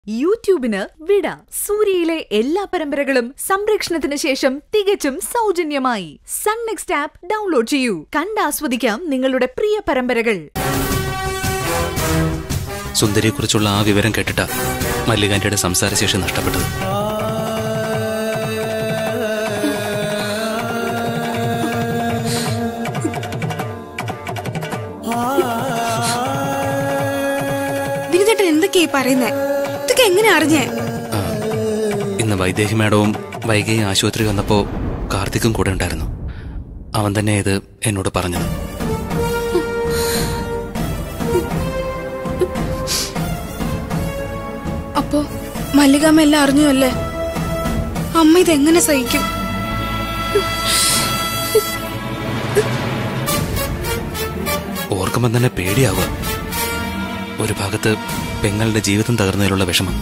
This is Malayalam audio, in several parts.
യൂട്യൂബിന് വിട സൂര്യയിലെ എല്ലാ പരമ്പരകളും സംരക്ഷണത്തിന് ശേഷം തികച്ചും സൗജന്യമായി സൺ നെക്സ്റ്റ് ആപ്പ് ഡൗൺലോഡ് ചെയ്യൂ കണ്ടാസ്വദിക്കാം നിങ്ങളുടെ പ്രിയ പരമ്പരകൾ സുന്ദരിയെക്കുറിച്ചുള്ള ആ വിവരം കേട്ടിട്ടാ മല്ലികാന്റിയുടെ സംസാരശേഷി നഷ്ടപ്പെട്ടത് വിനിതേട്ടൻ എന്തൊക്കെയാ ഈ പറയുന്നേ ഇതൊക്കെ എങ്ങനെ അറിഞ്ഞേ ആ, ഇന്ന് വൈദേഹി മേഡവും വൈകിയും ആശുപത്രി വന്നപ്പോ കാർത്തിക്കും കൂടെ ഉണ്ടായിരുന്നു അവൻ തന്നെ ഇത് എന്നോട് പറഞ്ഞത് അപ്പോ മല്ലികാമ്മ എല്ലാം അറിഞ്ഞു അല്ലേ അമ്മ ഇതെങ്ങനെ സഹിക്കും ഓർക്കുമ്പോൾ തന്നെ പേടിയാവുക ഒരു ഭാഗത്ത് പെങ്ങളുടെ ജീവിതം തകർന്നതിലുള്ള വിഷമം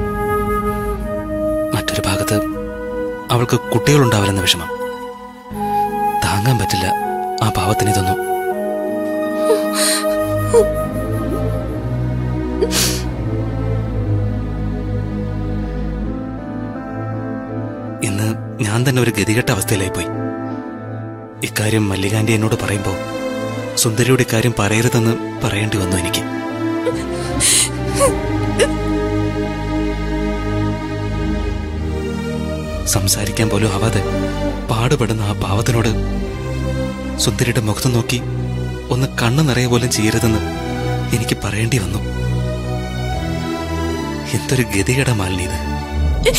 മറ്റൊരു ഭാഗത്ത് അവൾക്ക് കുട്ടികളുണ്ടാവില്ലെന്ന വിഷമം താങ്ങാൻ പറ്റില്ല ആ പാവത്തിന് ഇതൊന്നും ഇന്ന് ഞാൻ തന്നെ ഒരു ഗതികെട്ട അവസ്ഥയിലായി പോയി ഇക്കാര്യം മല്ലികാന്റി എന്നോട് പറയുമ്പോ സുന്ദരിയുടെ ഇക്കാര്യം പറയരുതെന്ന് പറയേണ്ടി വന്നു എനിക്ക് സംസാരിക്കാൻ പോലും ആവാതെ പാടുപെടുന്ന ആ പാവത്തിനോട് സുന്ദരിയുടെ മുഖത്ത് നോക്കി ഒന്ന് കണ്ണു നിറയെ പോലും ചെയ്യരുതെന്ന് എനിക്ക് പറയേണ്ടി വന്നു എന്തൊരു ഗതികേട മാലിന്യ ഇത്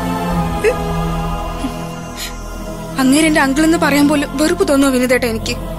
അങ്ങേരെ എന്റെ അങ്കിൾ എന്ന് പറയാൻ പോലും വെറുപ്പ് തോന്നുന്നു വിനിതേട്ട എനിക്ക്